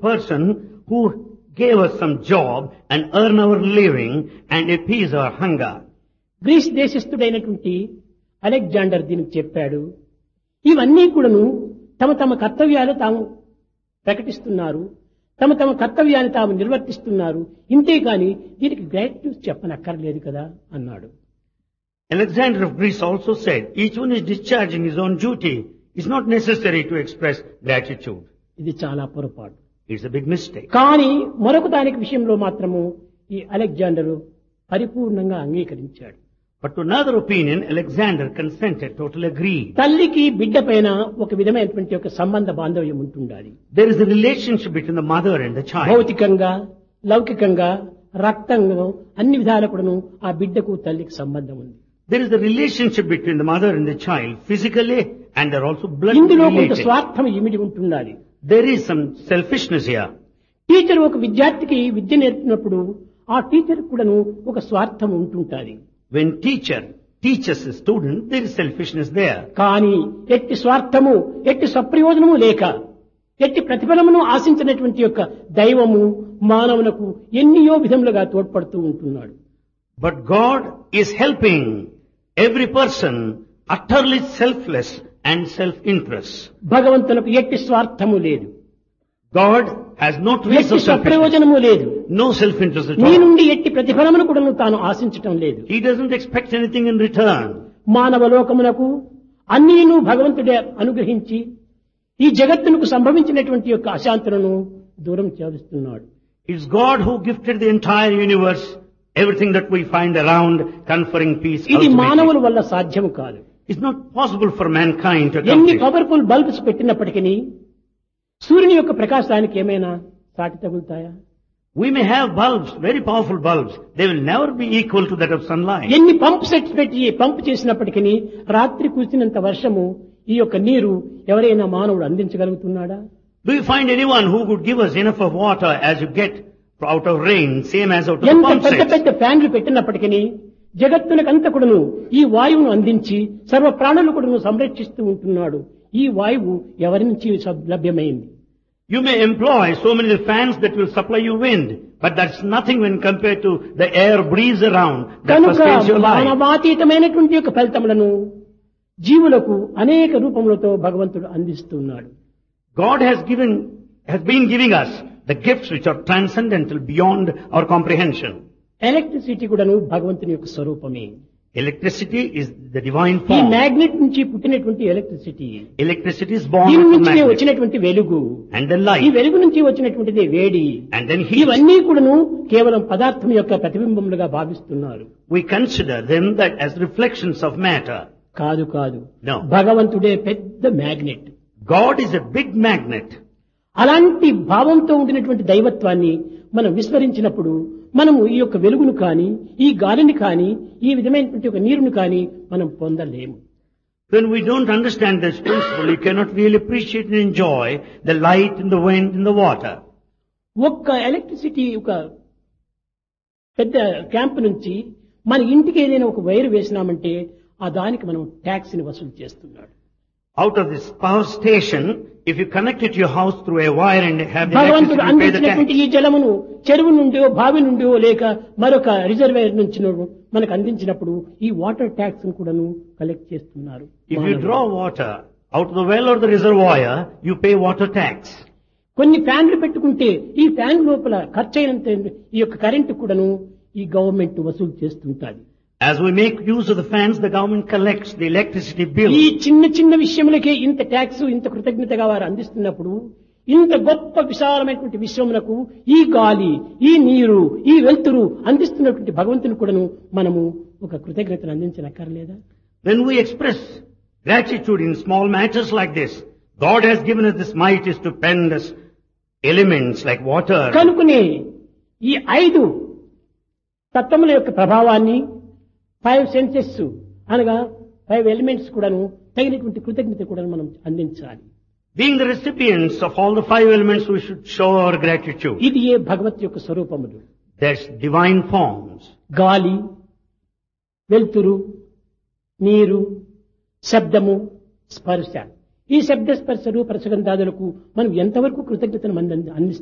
person who gave us some job and earn our living and appease our hunger. Greece దేశస్థుడైనటువంటి Alexander దీనికి చెప్పాడు ఇవన్నీ కూడాను తమ తమ కర్తవ్యాలు తాము ప్రకటిస్తున్నారు తమ తమ కర్తవ్యాన్ని తాము నిర్వర్తిస్తున్నారు ఇంతే కాని దీనికి గ్రాటిట్యూడ్ చెప్పనక్కర్లేదు కదా అన్నాడు Alexander of Greece also said, each one is discharging his own duty. It's not necessary to express gratitude. ఇది చాలా పొరపాటు It's a big mistake. కానీ మరొక దానికి విషయంలో మాత్రము ఈ అలెగ్జాండరు పరిపూర్ణంగా అంగీకరించాడు But to another opinion, Alexander consented, totally agreed. తల్లికి బిడ్డ పైన ఒక విధమైనటువంటి ఒక సంబంధ బాంధవ్యం ఉంటుండాలి There is a relationship between the mother and the child. భౌతికంగా లౌకికంగా రక్తంగా అన్ని విధాల కూడాను ఆ బిడ్డకు తల్లికి సంబంధం ఉంది There is a relationship between the mother and the child, physically, and they're also blood ఇందులో కొంత related. స్వార్థం ఇమిడి ఉంటుండాలి There is some selfishness here. Teacher ఒక విద్యార్థికి విద్య నేర్పినప్పుడు ఆ టీచర్ కూడాను ఒక స్వార్థం ఉంటుంటాది When teacher teaches a student, there is selfishness there. కానీ ఎట్టి స్వార్థము ఎట్టి సప్రయోజనము లేక ఎట్టి ప్రతిఫలమును ఆశించినటువంటి యొక్క దైవము మానవులకు ఎన్నియో విధములుగా తోడ్పడుతూ ఉంటున్నాడు But God is helping every person utterly selfless and self-interest. భగవంతులకు ఎట్టి స్వార్థము లేదు God has no trace ఎట్టి of selfishness, సప్రయోజనము లేదు no self-interest at నీ all. నుండి ఎట్టి ప్రతిఫలమును కూడా తాను ఆశించటం లేదు He doesn't expect anything in return. మానవ లోకమునకు అన్నీను భగవంతుడే అనుగ్రహించి ఈ జగత్తునకు సంభవించినటువంటి యొక్క అశాంతులను దూరం చేస్తున్నాడు It's God who gifted the entire universe, everything that we find around, conferring peace. ఇది ultimately. మానవుల వల్ల సాధ్యం కాదు It's not possible for mankind to ఎన్ని accomplish. పవర్ఫుల్ బల్బ్స్ పెట్టినప్పటికీ సూర్యుని యొక్క ప్రకాశానికి ఏమైనా సాటి తగులుతాయా We may have bulbs, very powerful bulbs. They will never be equal to that of sunlight. ఎన్ని పంప్ సెట్స్ పెట్టి పంప్ చేసినప్పటికీ రాత్రి కురిసినంత వర్షము ఈ యొక్క నీరు ఎవరైనా మానవుడు అందించగలుగుతున్నాడా Do you find anyone who could give us enough of water as you get out of rain, same as out of the ఎంత pump పెద్ద sets? పెద్ద ఫ్యాన్లు పెట్టినప్పటికీ జగత్తునకంత కూడాను ఈ వాయువును అందించి సర్వ ప్రాణులు కూడాను సంరక్షిస్తూ ఉంటున్నాడు ఈ వాయువు ఎవరి నుంచి సబ్- లభ్యమైంది You may employ so many fans that will supply you wind, but that's nothing when compared to the air breeze around that కనుక sustains your life. మానవాతీతమైనటువంటి యొక్క ఫలితములను జీవులకు అనేక రూపములతో భగవంతుడు అందిస్తున్నాడు God has given, has been giving us the gifts which are transcendental beyond our comprehension. Electricity కూడాను భగవంతుని యొక్క స్వరూపమే Electricity is the divine ఈ form. మ్యాగ్నెట్ నుంచి పుట్టినటువంటి ఎలక్ట్రిసిటీ Electricity is born దీని from నుంచి magnet. వచ్చినటువంటి వెలుగు And then ఈ light. వెలుగు నుంచి వచ్చినటువంటిది వేడి And then heat. ఇవన్నీ కూడాను కేవలం పదార్థం యొక్క ప్రతిబింబములుగా భావిస్తున్నారు We consider them that as reflections of matter. కాదు కాదు No. భగవంతుడే పెద్ద magnet God is a big magnet. అలాంటి భావంతో ఉండినటువంటి దైవత్వాన్ని మనం విస్మరించినప్పుడు మనము ఈ యొక్క వెలుగును కానీ ఈ గాలిని కానీ ఈ విధమైనటువంటి ఒక నీరును కానీ మనం పొందలేము When we don't understand this principle, you cannot really appreciate and enjoy the light and the wind and the water. ఒక్క ఎలక్ట్రిసిటీ ఒక పెద్ద క్యాంప్ నుంచి మన ఇంటికి ఏదైనా ఒక వైర్ వేసినామంటే ఆ దానికి మనం ట్యాక్స్ ని వసూలు చేస్తున్నాడు Out of this power station, if you connect it to your house through a wire and have the భగవంతుడు electricity, you pay the అందించినటువంటి tax. ఈ జలమును చెరువు నుండో బావి నుండో లేక మరొక రిజర్వేర్ నుంచి మనకు అందించినప్పుడు ఈ వాటర్ ట్యాక్స్ కూడాను కలెక్ట్ చేస్తున్నారు If you మానవులు. draw water out of the well or the reservoir, you pay water tax. కొన్ని ఫ్యాన్లు పెట్టుకుంటే ఈ ఫ్యాన్ లోపల ఖర్చయినంత ఈ యొక్క కరెంటు కూడాను ఈ గవర్నమెంట్ వసూలు చేస్తుంటాది As we make use of the fans, the government collects the electricity bill. ఈ చిన్న చిన్న విషయములకే ఇంత ట్యాక్స్ ఇంత కృతజ్ఞతగా వారు అందిస్తున్నప్పుడు ఇంత గొప్ప విశాలమైనటువంటి విశ్వమునకు ఈ గాలి ఈ నీరు ఈ వెలుతురు అందిస్తున్నటువంటి భగవంతుని కూడాను మనము ఒక కృతజ్ఞతను అందించనక్కర్లేదా When we express gratitude in small matters like this, God has given us this mighty stupendous elements like water. కనుకునే ఈ ఐదు తత్వముల యొక్క ప్రభావాన్ని ఫైవ్ సెన్సెస్ అనగా ఫైవ్ ఎలిమెంట్స్ కూడాను తగినటువంటి కృతజ్ఞత కూడా మనం అందించాలి Being the recipients of all the five elements, we should show our gratitude. ఇది ఏ భగవత్ యొక్క స్వరూపములు There's divine forms. గాలి వెలుతురు నీరు శబ్దము స్పర్శ ఈ శబ్ద స్పర్శ రూప రసగంధాదులకు మనం ఎంతవరకు కృతజ్ఞతను అంది